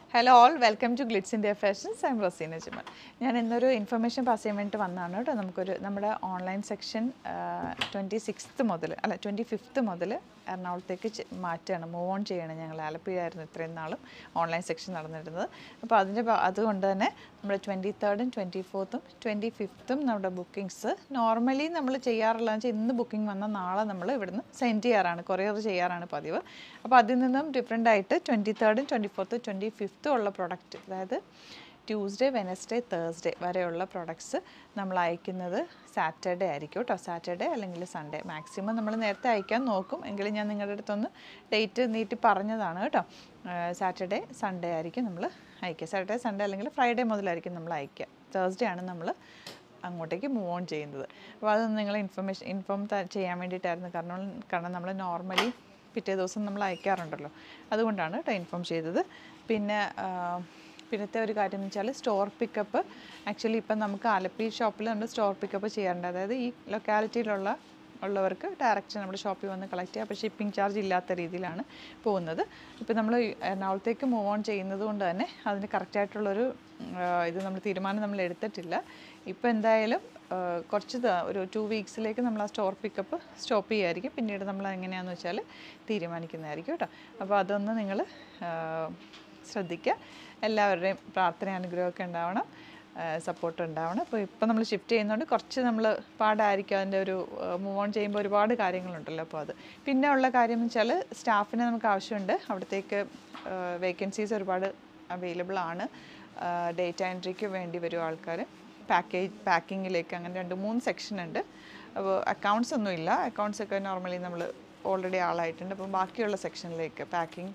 hello all welcome to glitz India fashions I'm Raseena Jimal ഞാൻ ഇന്നൊരു information pass ചെയ്യാൻ വേണ്ടിയിട്ട് വന്നതാണ് കേട്ടോ നമുക്കൊരു നമ്മുടെ ഓൺലൈൻ സെക്ഷൻ ട്വൻറ്റി സിക്സ്ത്ത് മുതൽ അല്ല ട്വൻറ്റി ഫിഫ്ത്ത് മുതൽ എറണാകുളത്തേക്ക് ചെ- മാറ്റുകയാണ് മൂവ് ഓൺ ചെയ്യണം ഞങ്ങൾ ആലപ്പുഴയായിരുന്നു ഇത്രയും നാളും ഓൺലൈൻ സെക്ഷൻ നടന്നിരുന്നത് അപ്പോൾ അതിൻ്റെ ഭ- അതുകൊണ്ട് തന്നെ നമ്മുടെ ട്വൻറ്റി തേർഡും ട്വൻറ്റി ഫോർത്തും ട്വൻറ്റി ഫിഫ്ത്തും നമ്മുടെ ബുക്കിങ്സ് നോർമലി നമ്മൾ ചെയ്യാറുള്ളതെന്ന് വെച്ചാൽ ഇന്ന് ബുക്കിംഗ് വന്നാൽ നാളെ നമ്മൾ ഇവിടുന്ന് സെൻഡ് ചെയ്യാറാണ് കൊറിയർ ചെയ്യാറാണ് പതിവ് അപ്പോൾ അതിൽ നിന്നും ഡിഫറെൻ്റ് ആയിട്ട് ട്വൻറ്റി തേർഡും ട്വൻറ്റി ഫോർത്തും ട്വൻറ്റി ഫിഫ്ത്തും ഉള്ള പ്രൊഡക്റ്റ് അതായത് ട്യൂസ്ഡേ വെനസ്ഡേ തേഴ്സ്ഡേ വരെയുള്ള പ്രൊഡക്ട്സ് നമ്മൾ അയക്കുന്നത് സാറ്റർഡേ ആയിരിക്കും കേട്ടോ സാറ്റർഡേ അല്ലെങ്കിൽ സൺഡേ മാക്സിമം നമ്മൾ നേരത്തെ അയക്കാൻ നോക്കും എങ്കിലും ഞാൻ നിങ്ങളുടെ അടുത്തൊന്ന് ഡേറ്റ് നീട്ടി പറഞ്ഞതാണ് കേട്ടോ സാറ്റർഡേ സൺഡേ ആയിരിക്കും നമ്മൾ അയക്കുക സാറ്റർഡേ സൺഡേ അല്ലെങ്കിൽ ഫ്രൈഡേ മുതലായിരിക്കും നമ്മൾ അയക്കുക തേഴ്സ്ഡേ ആണ് നമ്മൾ അങ്ങോട്ടേക്ക് മൂവ് ഓൺ ചെയ്യുന്നത് അപ്പോൾ അതൊന്ന് നിങ്ങൾ ഇൻഫർമേഷൻ ഇൻഫോം ചെയ്യാൻ വേണ്ടിയിട്ടായിരുന്നു കാരണം കാരണം നമ്മൾ നോർമലി പിറ്റേ ദിവസം നമ്മൾ അയക്കാറുണ്ടല്ലോ അതുകൊണ്ടാണ് കേട്ടോ ഇൻഫോം ചെയ്തത് പിന്നെ ആ, പിന്നത്തെ ഒരു കാര്യം എന്ന് വെച്ചാൽ സ്റ്റോർ പിക്കപ്പ് ആക്ച്വലി ഇപ്പം നമുക്ക് ആലപ്പി ഷോപ്പിൽ നമ്മൾ സ്റ്റോർ പിക്കപ്പ് ചെയ്യാറുണ്ട് അതായത് ഈ ലൊക്കാലിറ്റിയിലുള്ള ഉള്ളവർക്ക് ഡയറക്റ്റ് നമ്മുടെ ഷോപ്പിൽ വന്ന് കളക്ട് ചെയ്യാം അപ്പോൾ ഷിപ്പിംഗ് ചാർജ് ഇല്ലാത്ത രീതിയിലാണ് പോകുന്നത് ഇപ്പോൾ നമ്മൾ എറണാകുളത്തേക്ക് മൂവ് ഓൺ ചെയ്യുന്നത് കൊണ്ട് തന്നെ അതിന് കറക്റ്റായിട്ടുള്ളൊരു ഇത് നമ്മൾ തീരുമാനം നമ്മൾ എടുത്തിട്ടില്ല ഇപ്പോൾ എന്തായാലും ആ, കുറച്ച് ദ- ഒരു ടു വീക്സിലേക്ക് നമ്മൾ ആ സ്റ്റോർ പിക്കപ്പ് സ്റ്റോപ്പ് ചെയ്യുമായിരിക്കും പിന്നീട് നമ്മൾ എങ്ങനെയാണെന്ന് വെച്ചാൽ തീരുമാനിക്കുന്നതായിരിക്കും കേട്ടോ അപ്പോൾ അതൊന്ന് നിങ്ങൾ ശ്രദ്ധിക്കുക എല്ലാവരുടെയും പ്രാർത്ഥന അനുഗ്രഹമൊക്കെ ഉണ്ടാവണം സപ്പോർട്ട് ഉണ്ടാവണം അപ്പോൾ ഇപ്പോൾ നമ്മൾ ഷിഫ്റ്റ് ചെയ്യുന്നതുകൊണ്ട് കുറച്ച് നമ്മൾ പാടായിരിക്കും അതിൻ്റെ ഒരു മൂവ് ഓൺ ചെയ്യുമ്പോൾ ഒരുപാട് കാര്യങ്ങളുണ്ടല്ലോ അപ്പോൾ അത് പിന്നെ ഉള്ള കാര്യം എന്ന് വെച്ചാൽ സ്റ്റാഫിനെ നമുക്ക് ആവശ്യമുണ്ട് അവിടത്തേക്ക് വേക്കൻസീസ് ഒരുപാട് അവൈലബിൾ ആണ് ഡേറ്റ എൻട്രിക്ക് വേണ്ടി വരും ആൾക്കാർ പാക്കേജ് പാക്കിങ്ങിലേക്ക് അങ്ങനെ രണ്ട് മൂന്ന് സെക്ഷൻ ഉണ്ട് അപ്പോൾ അക്കൗണ്ട്സ് ഒന്നും ഇല്ല അക്കൗണ്ട്സ് ഒക്കെ നോർമലി നമ്മൾ ഓൾറെഡി ആളായിട്ടുണ്ട് അപ്പോൾ ബാക്കിയുള്ള സെക്ഷനിലേക്ക് പാക്കിംഗ്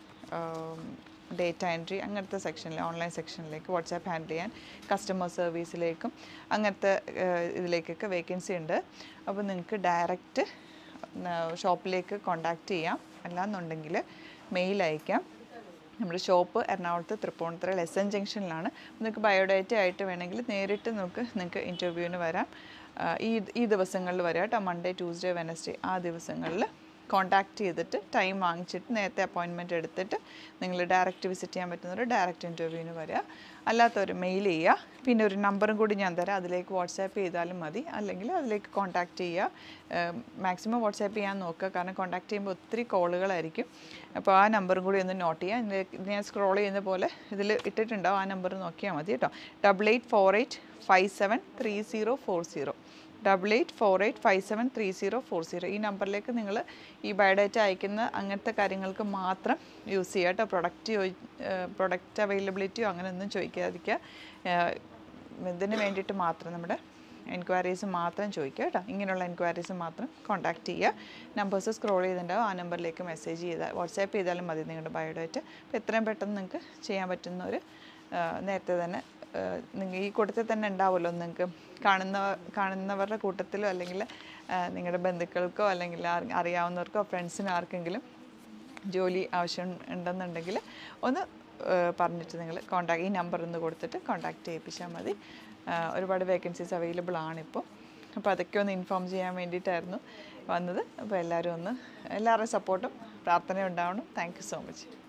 ഡേറ്റ എൻട്രി അങ്ങനത്തെ സെക്ഷനിൽ ഓൺലൈൻ സെക്ഷനിലേക്ക് വാട്സാപ്പ് ഹാൻഡിൽ ചെയ്യാൻ കസ്റ്റമർ സർവീസിലേക്കും അങ്ങനത്തെ ഏഹ്, ഇതിലേക്കൊക്കെ വേക്കൻസി ഉണ്ട് അപ്പോൾ നിങ്ങൾക്ക് ഡയറക്റ്റ് ഷോപ്പിലേക്ക് കോണ്ടാക്ട് ചെയ്യാം അല്ലാന്നുണ്ടെങ്കിൽ മെയിൽ അയക്കാം നമ്മുടെ ഷോപ്പ് എറണാകുളത്ത് തൃപ്പൂണിത്തുറയിൽ എസ് എൻ ജംഗ്ഷനിലാണ് നിങ്ങൾക്ക് ബയോഡേറ്റ ആയിട്ട് വേണമെങ്കിൽ നേരിട്ട് നമുക്ക് നിങ്ങൾക്ക് ഇൻ്റർവ്യൂവിന് വരാം ആ, ഈ ഈ ദിവസങ്ങളിൽ വരാം കേട്ടോ മൺഡേ ട്യൂസ്ഡേ വെനസ്ഡേ ആ ദിവസങ്ങളിൽ കോൺടാക്ട് ചെയ്തിട്ട് ടൈം വാങ്ങിച്ചിട്ട് നേരത്തെ അപ്പോയിൻമെൻറ്റ് എടുത്തിട്ട് നിങ്ങൾ ഡയറക്റ്റ് വിസിറ്റ് ചെയ്യാൻ പറ്റുന്നവർ ഡയറക്റ്റ് ഇൻ്റർവ്യൂവിന് വരിക അല്ലാത്തവർ മെയിൽ ചെയ്യുക പിന്നെ ഒരു നമ്പറും കൂടി ഞാൻ തരാം അതിലേക്ക് വാട്സാപ്പ് ചെയ്താലും മതി അല്ലെങ്കിൽ അതിലേക്ക് കോൺടാക്ട് ചെയ്യുക മാക്സിമം വാട്സാപ്പ് ചെയ്യാൻ നോക്കുക കാരണം കോൺടാക്ട് ചെയ്യുമ്പോൾ ഒത്തിരി കോളുകളായിരിക്കും അപ്പോൾ ആ നമ്പറും കൂടി ഒന്ന് നോട്ട് ചെയ്യുക ഇതിലേക്ക് ഇത് ഞാൻ സ്ക്രോൾ ചെയ്യുന്ന പോലെ ഇതിൽ ഇട്ടിട്ടുണ്ടാവും ആ നമ്പർ നോക്കിയാൽ മതി കേട്ടോ double eight four eight five seven three zero four zero double eight four eight five seven three zero four zero ഈ നമ്പറിലേക്ക് നിങ്ങൾ ഈ ബയോഡേറ്റ അയക്കുന്ന അങ്ങനത്തെ കാര്യങ്ങൾക്ക് മാത്രം യൂസ് ചെയ്യുക കേട്ടോ പ്രൊഡക്റ്റ് പ്രൊഡക്റ്റ് അവൈലബിലിറ്റിയോ അങ്ങനെ ഒന്നും ചോദിക്കാതിരിക്കുക ഏഹ് ഇതിന് വേണ്ടിയിട്ട് മാത്രം നമ്മുടെ എൻക്വയറീസ് മാത്രം ചോദിക്കുക കേട്ടോ ഇങ്ങനെയുള്ള എൻക്വയറീസ് മാത്രം കോൺടാക്ട് ചെയ്യുക നമ്പേഴ്സ് സ്ക്രോൾ ചെയ്തിട്ടുണ്ടാവും ആ നമ്പറിലേക്ക് മെസ്സേജ് ചെയ്താൽ വാട്സാപ്പ് ചെയ്താലും മതി നിങ്ങളുടെ ബയോഡേറ്റ അപ്പോൾ എത്രയും പെട്ടെന്ന് നിങ്ങൾക്ക് ചെയ്യാൻ പറ്റുന്ന ഒരു ആ, നേരത്തെ തന്നെ നിങ്ങൾ ഈ കൂട്ടത്തിൽ തന്നെ ഉണ്ടാവുമല്ലോ നിങ്ങൾക്ക് കാണുന്ന കാണുന്നവരുടെ കൂട്ടത്തിലോ അല്ലെങ്കിൽ ആ, നിങ്ങളുടെ ബന്ധുക്കൾക്കോ അല്ലെങ്കിൽ ആർ- അറിയാവുന്നവർക്കോ ഫ്രണ്ട്സിനോ ആർക്കെങ്കിലും ജോലി ആവശ്യം ഉണ്ടെന്നുണ്ടെങ്കിൽ ഒന്ന് ആ, പറഞ്ഞിട്ട് നിങ്ങൾ കോൺടാക്ട് ഈ നമ്പർ ഒന്ന് കൊടുത്തിട്ട് കോൺടാക്ട് ചെയ്യിപ്പിച്ചാൽ മതി ആ, ഒരുപാട് വേക്കൻസീസ് അവൈലബിൾ ആണിപ്പോൾ അപ്പോൾ അതൊക്കെ ഒന്ന് ഇൻഫോം ചെയ്യാൻ വേണ്ടിയിട്ടായിരുന്നു വന്നത് അപ്പോൾ എല്ലാവരും ഒന്ന് എല്ലാവരുടെയും സപ്പോർട്ടും പ്രാർത്ഥനയും ഉണ്ടാവണം താങ്ക് യു സോ മച്ച്